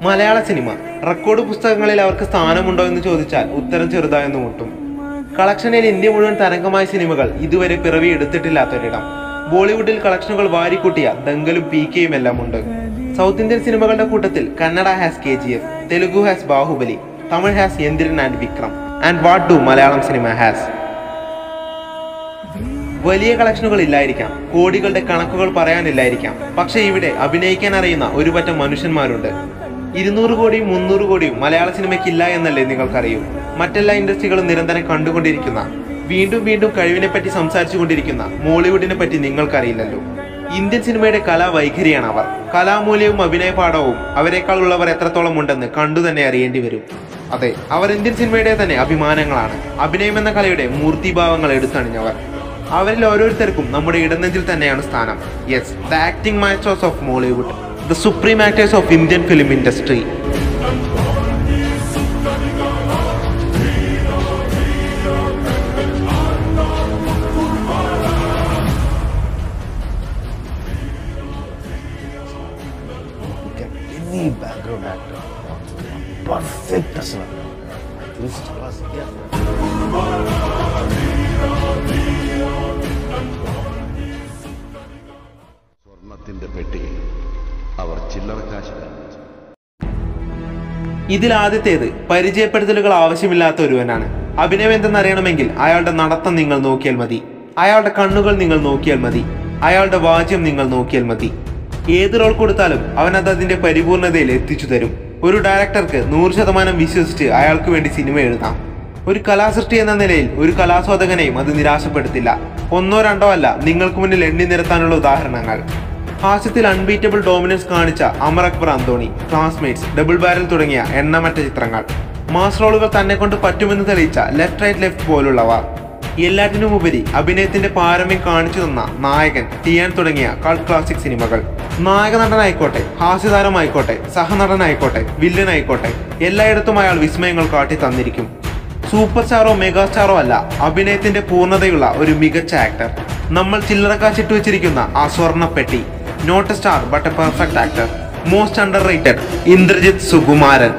മലയാള cinema record പുസ്തകങ്ങളിൽ അവർക്ക് സ്ഥാനമുണ്ടോ എന്ന് ചോദിച്ചാൽ ഉത്തരം ചെറുതായെന്ന് മുട്ടും കളക്ഷനിൽ ഇന്ത്യ മുഴുവൻ തരംഗമായ സിനിമകൾ ഇതുവരെ പിറവി എടുത്തിട്ടില്ലാത്തൊരിടം ബോളിവുഡിൽ കളക്ഷനുകൾ വാരിക്കൂട്ടിയ ദങ്കലും പി കെയും എല്ലാം ഉണ്ട് സൗത്ത് ഇന്ത്യൻ സിനിമകളുടെ കൂട്ടത്തിൽ Kannada has K G F Telugu has Baahubali Tamil has Yanthran and Vikram and what do Malayalam cinema has വലിയ കളക്ഷനുകൾ ഇല്ലായിരിക്കാം കോടികളുടെ കണക്കുകൾ പറയാനില്ലായിരിക്കാം പക്ഷെ ഇവിടെ അഭിനയിക്കാൻ അറിയുന്ന ഒരു പറ്റം മനുഷ്യന്മാരുണ്ട് ഇരുന്നൂറ് കോടിയും മുന്നൂറ് കോടിയും മലയാള സിനിമയ്ക്കില്ല എന്നല്ലേ നിങ്ങൾക്കറിയൂ മറ്റെല്ലാ ഇൻഡസ്ട്രികളും നിരന്തരം കണ്ടുകൊണ്ടിരിക്കുന്ന വീണ്ടും വീണ്ടും കഴിവിനെ പറ്റി സംസാരിച്ചു കൊണ്ടിരിക്കുന്ന മോളിവുഡിനെ പറ്റി നിങ്ങൾക്കറിയില്ലല്ലോ ഇന്ത്യൻ സിനിമയുടെ കലാവൈഖരിയാണ് അവർ കലാമൂല്യവും അഭിനയപാഠവും അവരെക്കാളുള്ളവർ എത്രത്തോളം ഉണ്ടെന്ന് കണ്ടു തന്നെ അറിയേണ്ടി വരും അതെ അവർ ഇന്ത്യൻ സിനിമയുടെ തന്നെ അഭിമാനങ്ങളാണ് അഭിനയം എന്ന കലയുടെ മൂർത്തിഭാവങ്ങൾ എടുത്തണിഞ്ഞവർ അവരിൽ ഓരോരുത്തർക്കും നമ്മുടെ ഇടനെഞ്ചിൽ തന്നെയാണ് സ്ഥാനം yes the acting masters of Mollywood the supreme actors of Indian film industry get any background actor. Perfect personality. This was, yeah. സ്വർണത്തിന്റെ പെട്ടി അവർ ചില്ലറക്കാശ് കാണിച്ചു ഇതിൽ ആദ്യത്തേത് പരിചയപ്പെടുത്തലുകൾ ആവശ്യമില്ലാത്ത ഒരുവനാണ് അഭിനയം എന്തെന്നറിയണമെങ്കിൽ അയാളുടെ നടത്തം നിങ്ങൾ നോക്കിയാൽ മതി അയാളുടെ കണ്ണുകൾ നിങ്ങൾ നോക്കിയാൽ മതി അയാളുടെ വാചം നിങ്ങൾ നോക്കിയാൽ മതി ഏത് റോൾ കൊടുത്താലും അവൻ അത് അതിന്റെ പരിപൂർണതയിൽ എത്തിച്ചു തരും ഒരു ഡയറക്ടർക്ക് നൂറ് ശതമാനം വിശ്വസിച്ച് അയാൾക്ക് വേണ്ടി സിനിമ എഴുതാം ഒരു കലാസൃഷ്ടി എന്ന നിലയിൽ ഒരു കലാസ്വാദകനെയും അത് നിരാശപ്പെടുത്തില്ല ഒന്നോ രണ്ടോ അല്ല നിങ്ങൾക്ക് മുന്നിൽ എണ്ണി നിരത്താനുള്ള ഉദാഹരണങ്ങൾ ഹാസ്യത്തിൽ അൺബീറ്റബിൾ ഡോമിനൻസ് കാണിച്ച Amar Akbar Anthony classmates double barrel തുടങ്ങിയ എണ്ണമറ്റ ചിത്രങ്ങൾ മാസ് റോളുകൾ തന്നെ കൊണ്ട് പറ്റുമെന്ന് തെളിയിച്ച ലെഫ്റ്റ് റൈറ്റ് ലെഫ്റ്റ് പോലുള്ളവ എല്ലാറ്റിനുമുപരി അഭിനയത്തിന്റെ പാരമ്യം കാണിച്ചു തന്ന നായകൻ ടിയാൻ തുടങ്ങിയ കൾട്ട് ക്ലാസിക് സിനിമകൾ നായക നടനായിക്കോട്ടെ ഹാസ്യതാരമായിക്കോട്ടെ സഹനടനായിക്കോട്ടെ വില്ലനായിക്കോട്ടെ എല്ലായിടത്തും അയാൾ വിസ്മയങ്ങൾ കാട്ടി തന്നിരിക്കും സൂപ്പർ സ്റ്റാറോ മെഗാ സ്റ്റാറോ അല്ല അഭിനയത്തിന്റെ പൂർണ്ണതയുള്ള ഒരു മികച്ച ആക്ടർ നമ്മൾ ചില്ലറക്കാശിട്ട് വെച്ചിരിക്കുന്ന ആ സ്വർണ്ണപ്പെട്ടി not a star but a perfect actor most under rated Indrajith Sukumaran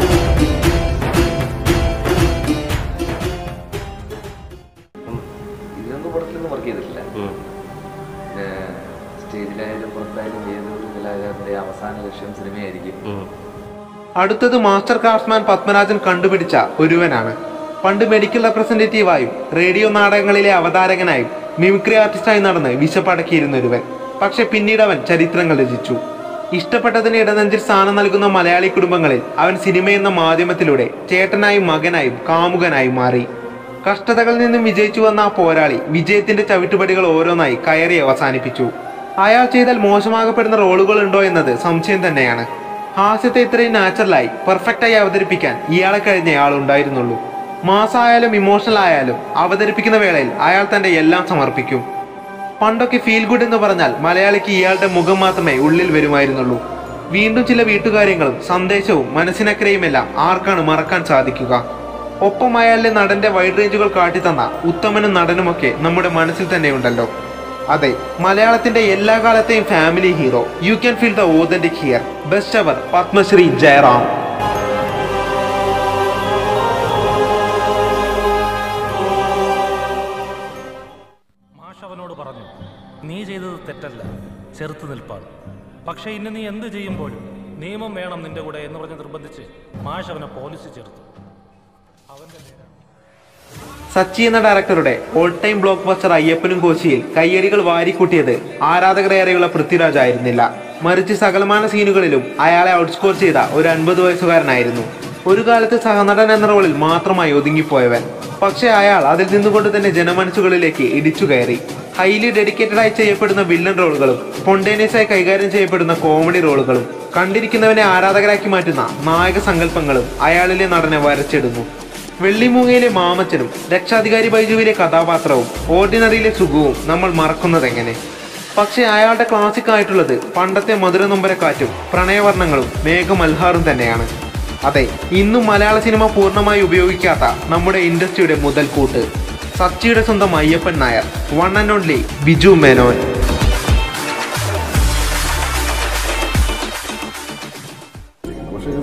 ഇതിനൊന്നും പുറത്തൊന്നും വർക്ക് ചെയ്തിട്ടില്ല പിന്നെ സ്റ്റേജിലായാലും പുറത്തായാലും ഏതൊരു കലാകാരന്റെ അവസാന ലക്ഷ്യം സിനിമയായിരിക്കും അടുത്തത് മാസ്റ്റർ ക്രാഫ്റ്റ്സ്മാൻ പത്മരാജൻ കണ്ടുപിടിച്ച ഒരുവനാണ് പണ്ട് മെഡിക്കൽ റെപ്രസെന്റേറ്റീവായും റേഡിയോ നാടകങ്ങളിലെ അവതാരകനായും മിമിക്രി ആർട്ടിസ്റ്റായി നടന്ന് വിശപ്പടക്കിയിരുന്ന ഒരുവൻ പക്ഷെ പിന്നീട് അവൻ ചരിത്രങ്ങൾ രചിച്ചു ഇഷ്ടപ്പെട്ടതിന് ഇടനെഞ്ചിൽ സ്ഥാനം നൽകുന്ന മലയാളി കുടുംബങ്ങളിൽ അവൻ സിനിമ എന്ന മാധ്യമത്തിലൂടെ ചേട്ടനായും മകനായും കാമുകനായും മാറി കഷ്ടതകളിൽ നിന്നും വിജയിച്ചു വന്ന ആ പോരാളി വിജയത്തിന്റെ ചവിട്ടുപടികൾ ഓരോന്നായി കയറി അവസാനിപ്പിച്ചു അയാൾ ചെയ്താൽ മോശമാകപ്പെടുന്ന റോളുകൾ ഉണ്ടോ എന്നത് സംശയം തന്നെയാണ് ഹാസ്യത്തെ ഇത്രയും നാച്ചുറലായി പെർഫെക്റ്റായി അവതരിപ്പിക്കാൻ ഇയാളെ കഴിഞ്ഞ ആൾ ഉണ്ടായിരുന്നുള്ളൂ മാസായാലും ഇമോഷണൽ ആയാലും അവതരിപ്പിക്കുന്ന വേളയിൽ അയാൾ തന്റെ എല്ലാം സമർപ്പിക്കും പണ്ടൊക്കെ ഫീൽ ഗുഡ് എന്ന് പറഞ്ഞാൽ മലയാളിക്ക് ഇയാളുടെ മുഖം മാത്രമേ ഉള്ളിൽ വരുമായിരുന്നുള്ളൂ വീണ്ടും ചില വീട്ടുകാര്യങ്ങളും സന്ദേശവും മനസ്സിനക്കരയുമെല്ലാം ആർക്കാണ് മറക്കാൻ സാധിക്കുക ഒപ്പം അയാളിലെ നടന്റെ വൈഡ് റേഞ്ചുകൾ കാട്ടിത്തന്ന ഉത്തമനും നടനുമൊക്കെ നമ്മുടെ മനസ്സിൽ തന്നെ ഉണ്ടല്ലോ അതെ മലയാളത്തിന്റെ എല്ലാ കാലത്തെയും family hero you can feel the authentic here best അവർ പത്മശ്രീ ജയറാം മാഷ് അവനോട് പറഞ്ഞു നീ ചെയ്തത് തെറ്റല്ല ചെറുത്ത് നിൽപ്പാണ് പക്ഷേ ഇന്ന് നീ എന്ത് ചെയ്യുമ്പോഴും നിയമം വേണം നിന്റെ കൂടെ എന്ന് പറഞ്ഞ് നിർബന്ധിച്ച് മാഷ് അവനെ പോലീസ് ചേർത്തു സച്ചി എന്ന ഡയറക്ടറുടെ ഓൾ ടൈം ബ്ലോക്ക് ബസ്റ്റർ അയ്യപ്പനും കോശിയിൽ കയ്യടികൾ വാരിക്കൂട്ടിയത് ആരാധകരേറെയുള്ള പൃഥ്വിരാജ് ആയിരുന്നില്ല മറിച്ച് സകലമാന സീനുകളിലും അയാളെ ഔട്ട്സ്കോർ ചെയ്ത ഒരു അൻപത് വയസ്സുകാരനായിരുന്നു ഒരു കാലത്ത് സഹനടൻ എന്ന റോളിൽ മാത്രമായി ഒതുങ്ങിപ്പോയവൻ പക്ഷേ അയാൾ അതിൽ നിന്നുകൊണ്ട് തന്നെ ജനമനസ്സുകളിലേക്ക് ഇടിച്ചു കയറി ഹൈലി ഡെഡിക്കേറ്റഡ് ആയി ചെയ്യപ്പെടുന്ന വില്ലൻ റോളുകളും സ്പോണ്ടേനിയസ് ആയി കൈകാര്യം ചെയ്യപ്പെടുന്ന കോമഡി റോളുകളും കണ്ടിരിക്കുന്നവനെ ആരാധകരാക്കി മാറ്റുന്ന നായക സങ്കല്പങ്ങളും അയാളിലെ നടനെ വരച്ചിടുന്നു വെള്ളിമൂങ്ങയിലെ മാമച്ചനും രക്ഷാധികാരി ബൈജുവിലെ കഥാപാത്രവും ഓർഡിനറിയിലെ സുഖവും നമ്മൾ മറക്കുന്നതെങ്ങനെ പക്ഷേ അയാളുടെ ക്ലാസിക് ആയിട്ടുള്ളത് പണ്ടത്തെ മധുര നൊമ്പരക്കാറ്റും പ്രണയവർണ്ണങ്ങളും മേഘമൽഹാറും തന്നെയാണ് അതെ ഇന്നും മലയാള സിനിമ പൂർണ്ണമായി ഉപയോഗിക്കാത്ത നമ്മുടെ ഇൻഡസ്ട്രിയുടെ മുതൽക്കൂട്ട് സച്ചിയുടെ സ്വന്തം Ayyappan Nair one and only Biju Menon പക്ഷെ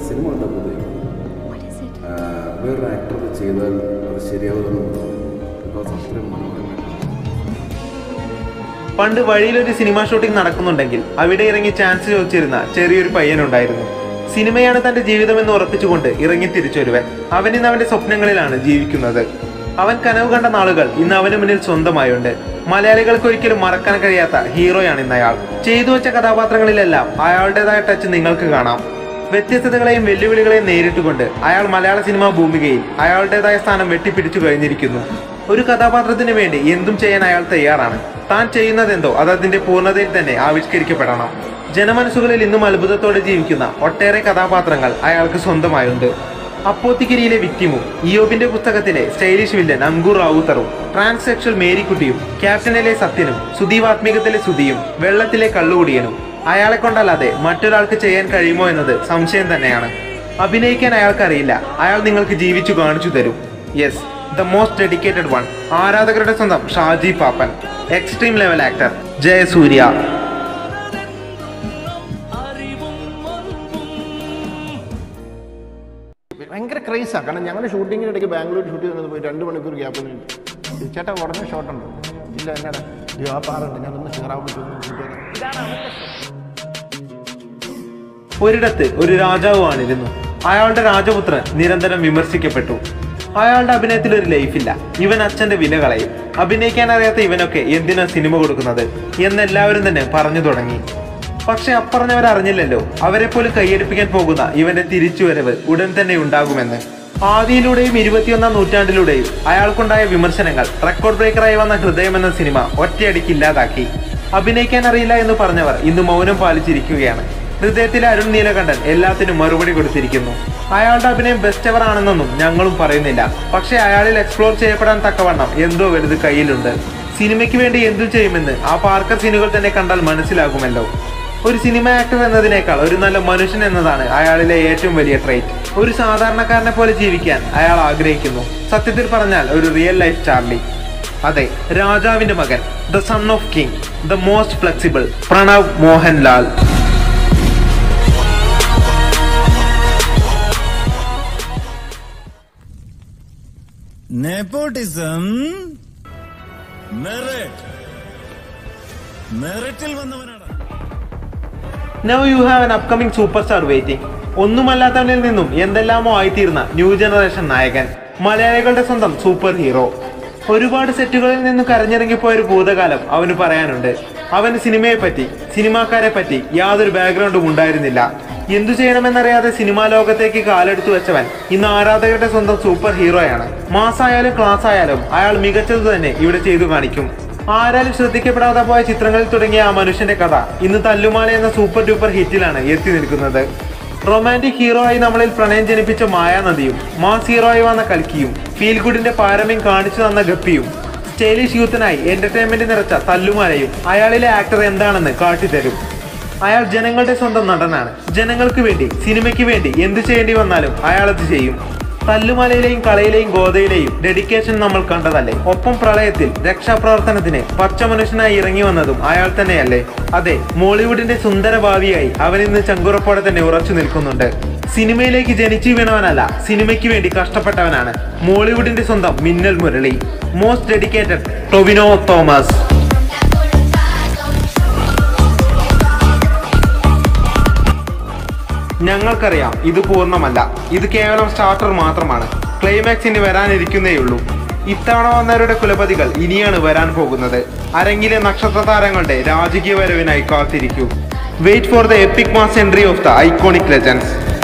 പണ്ട് വഴിയിലൊരു സിനിമ ഷൂട്ടിംഗ് നടക്കുന്നുണ്ടെങ്കിൽ അവിടെ ഇറങ്ങി ചാൻസ് ചോദിച്ചിരുന്ന ചെറിയൊരു പയ്യനുണ്ടായിരുന്നു സിനിമയാണ് തന്റെ ജീവിതമെന്ന് ഉറപ്പിച്ചുകൊണ്ട് ഇറങ്ങി തിരിച്ചൊരുവൻ അവൻ ഇന്ന് അവന്റെ സ്വപ്നങ്ങളിലാണ് ജീവിക്കുന്നത് അവൻ കനവ് കണ്ട നാളുകൾ ഇന്ന് അവന് മുന്നിൽ സ്വന്തമായുണ്ട് മലയാളികൾക്ക് ഒരിക്കലും മറക്കാൻ കഴിയാത്ത ഹീറോയാണ് ഇന്ന് അയാൾ ചെയ്തു വെച്ച കഥാപാത്രങ്ങളിലെല്ലാം അയാളുടേതായ ടച്ച് നിങ്ങൾക്ക് കാണാം വ്യത്യസ്തതകളെയും വെല്ലുവിളികളെയും നേരിട്ടുകൊണ്ട് അയാൾ മലയാള സിനിമാ ഭൂമികയിൽ അയാളുടേതായ സ്ഥാനം വെട്ടിപ്പിടിച്ചു കഴിഞ്ഞിരിക്കുന്നു ഒരു കഥാപാത്രത്തിന് വേണ്ടി എന്തും ചെയ്യാൻ അയാൾ തയ്യാറാണ് താൻ ചെയ്യുന്നതെന്തോ അത് അതിന്റെ പൂർണ്ണതയിൽ തന്നെ ആവിഷ്കരിക്കപ്പെടണം ജനമനസ്സുകളിൽ ഇന്നും അത്ഭുതത്തോടെ ജീവിക്കുന്ന ഒട്ടേറെ കഥാപാത്രങ്ങൾ അയാൾക്ക് സ്വന്തമായുണ്ട് അപ്പോത്തിക്കരിയിലെ വിക്ടിമും ഇയോബിന്റെ പുസ്തകത്തിലെ സ്റ്റൈലിഷ് വില്ലൻ അങ്കൂർ റാവുത്തറും ട്രാൻസ്സെക്ഷൽ മേരിക്കുട്ടിയും ക്യാപ്റ്റനിലെ സത്യനും സുദീവാത്മികത്തിലെ സുധിയും വെള്ളത്തിലെ കള്ളുകുടിയനും അയാളെ കൊണ്ടല്ലാതെ മറ്റൊരാൾക്ക് ചെയ്യാൻ കഴിയുമോ എന്നത് സംശയം തന്നെയാണ് അഭിനയിക്കാൻ അയാൾക്കറിയില്ല അയാൾ നിങ്ങൾക്ക് ജീവിച്ചു കാണിച്ചു തരും yes the most dedicated one ആരാധകരുടെ സ്വന്തം Shaji Pappan extreme level actor Jayasurya ഭയങ്കര ക്രൈസാണ് കാരണം ഞങ്ങളുടെ ഷൂട്ടിങ്ങിന് ഇടയ്ക്ക് ബാംഗ്ലൂർ ഷൂട്ട് ചെയ്ത് പോയി രണ്ട് മണിക്കൂർ ഗ്യാപ്പ് ചേട്ടാ ഉടനെ ഷോട്ട് ഉണ്ട് ഇല്ല എന്നാടാ അയ്യോ ആ പാറുണ്ട് ഞാനൊന്ന് ഷെയറാവാൻ പറ്റുമെന്ന് ഷൂട്ട് ചെയ്താൽ ഒരിടത്ത് ഒരു രാജാവ് ആണിരുന്നു അയാളുടെ രാജപുത്രൻ നിരന്തരം വിമർശിക്കപ്പെട്ടു അയാളുടെ അഭിനയത്തിൽ ഒരു ലൈഫില്ല ഇവൻ അച്ഛന്റെ വില കളയും അഭിനയിക്കാൻ അറിയാത്ത ഇവനൊക്കെ എന്തിനാ സിനിമ കൊടുക്കുന്നത് എന്നെല്ലാവരും തന്നെ പറഞ്ഞു തുടങ്ങി പക്ഷെ അപ്പറഞ്ഞവർ അറിഞ്ഞില്ലല്ലോ അവരെ പോലും കൈയടിപ്പിക്കാൻ പോകുന്ന ഇവന്റെ തിരിച്ചുവരവ് ഉടൻ തന്നെ ഉണ്ടാകുമെന്ന് ആദിയിലൂടെയും ഇരുപത്തിയൊന്നാം നൂറ്റാണ്ടിലൂടെയും അയാൾക്കുണ്ടായ വിമർശനങ്ങൾ റെക്കോർഡ് ബ്രേക്കറായി വന്ന ഹൃദയം എന്ന സിനിമ ഒറ്റയടിക്ക് ഇല്ലാതാക്കി അഭിനയിക്കാൻ അറിയില്ല എന്ന് പറഞ്ഞവർ ഇന്ന് മൗനം പാലിച്ചിരിക്കുകയാണ് ഹൃദയത്തിലെ അരുൺ നീലകണ്ഠൻ എല്ലാത്തിനും മറുപടി കൊടുത്തിരിക്കുന്നു അയാളുടെ അഭിനയം ബെസ്റ്റ് എവർ ആണെന്നൊന്നും ഞങ്ങളും പറയുന്നില്ല പക്ഷേ അയാളിൽ എക്സ്പ്ലോർ ചെയ്യപ്പെടാൻ തക്കവണ്ണം എന്തോ വലുത് കയ്യിലുണ്ട് സിനിമയ്ക്ക് വേണ്ടി എന്തു ചെയ്യുമെന്ന് ആ പാർക്കർ സീനുകൾ തന്നെ കണ്ടാൽ മനസ്സിലാകുമല്ലോ ഒരു സിനിമ ആക്ടർ എന്നതിനേക്കാൾ ഒരു നല്ല മനുഷ്യൻ എന്നതാണ് അയാളിലെ ഏറ്റവും വലിയ ട്രേറ്റ് ഒരു സാധാരണക്കാരനെ പോലെ ജീവിക്കാൻ അയാൾ ആഗ്രഹിക്കുന്നു സത്യത്തിൽ പറഞ്ഞാൽ ഒരു റിയൽ ലൈഫ് ചാർലി അതെ രാജാവിന്റെ മകൻ the son of king the most flexible Pranav Mohanlal nepotism merit മെറിറ്റിൽ വന്നവനാണ് now you have an upcoming super star waiting ഒന്നുമല്ലാത്തവനിൽ നിന്നും എന്തെല്ലാമോ ആയിത്തീർന്ന ന്യൂ ജനറേഷൻ നായകൻ മലയാളികളുടെ സ്വന്തം സൂപ്പർ ഹീറോ ഒരുപാട് സെറ്റുകളിൽ നിന്ന് കരഞ്ഞിറങ്ങിപ്പോയ ഒരു ഭൂതകാലം അവന് പറയാനുണ്ട് അവന് സിനിമയെ പറ്റി സിനിമാക്കാരെ പറ്റി യാതൊരു ബാക്ക്ഗ്രൗണ്ടും ഉണ്ടായിരുന്നില്ല എന്തു ചെയ്യണമെന്നറിയാതെ സിനിമാ ലോകത്തേക്ക് കാലെടുത്തു വെച്ചവൻ ഇന്ന് ആരാധകരുടെ സ്വന്തം സൂപ്പർ ഹീറോയാണ് മാസായാലും ക്ലാസ് ആയാലും അയാൾ മികച്ചത് തന്നെ ഇവിടെ ചെയ്തു കാണിക്കും ആരാലും ശ്രദ്ധിക്കപ്പെടാതെ പോയ ചിത്രങ്ങളിൽ തുടങ്ങിയ ആ മനുഷ്യന്റെ കഥ ഇന്ന് തല്ലുമാല എന്ന സൂപ്പർ ഡ്യൂപ്പർ ഹിറ്റിലാണ് എത്തി നിൽക്കുന്നത് റൊമാൻറ്റിക് ഹീറോ ആയി നമ്മളിൽ പ്രണയം ജനിപ്പിച്ച മായാനദിയും മാസ് ഹീറോ ആയി വന്ന കൽക്കിയും ഫീൽ ഗുഡിന്റെ പാരമ്യം കാണിച്ചു തന്ന ഗപ്പിയും സ്റ്റൈലിഷ് യൂത്തിനായി എന്റർടൈൻമെന്റ് നിറച്ച തല്ലുമാലയും അയാളിലെ ആക്ടർ എന്താണെന്ന് കാട്ടിത്തരും അയാൾ ജനങ്ങളുടെ സ്വന്തം നടനാണ് ജനങ്ങൾക്ക് വേണ്ടി സിനിമയ്ക്ക് വേണ്ടി എന്ത് ചെയ്യേണ്ടി വന്നാലും അയാൾ അത് ചെയ്യും തല്ലുമലയിലെയും കളയിലെയും ഗോതയിലെയും ഡെഡിക്കേഷൻ നമ്മൾ കണ്ടതല്ലേ ഒപ്പം പ്രളയത്തിൽ രക്ഷാപ്രവർത്തനത്തിന് പച്ച മനുഷ്യനായി ഇറങ്ങി വന്നതും അയാൾ തന്നെയല്ലേ അതെ മോളിവുഡിന്റെ സുന്ദര ഭാവിയായി അവൻ ഇന്ന് ചങ്കുറപ്പോടെ തന്നെ ഉറച്ചു നിൽക്കുന്നുണ്ട് സിനിമയിലേക്ക് ജനിച്ചു വീണവനല്ല സിനിമയ്ക്ക് വേണ്ടി കഷ്ടപ്പെട്ടവനാണ് മോളിവുഡിന്റെ സ്വന്തം മിന്നൽ മുരളി മോസ്റ്റ് ഡെഡിക്കേറ്റഡ് ടൊവിനോ തോമസ് ഞങ്ങൾക്കറിയാം ഇത് പൂർണ്ണമല്ല ഇത് കേവലം സ്റ്റാർട്ടർ മാത്രമാണ് ക്ലൈമാക്സ് ഇനി വരാനിരിക്കുന്നേയുള്ളൂ ഇത്തവണ വന്നവരുടെ കുലപതികൾ ഇനിയാണ് വരാൻ പോകുന്നത് അരങ്ങിലെ നക്ഷത്ര താരങ്ങളുടെ രാജകീയ വരവിനായി കാത്തിരിക്കൂ wait for the epic mass entry of the iconic legends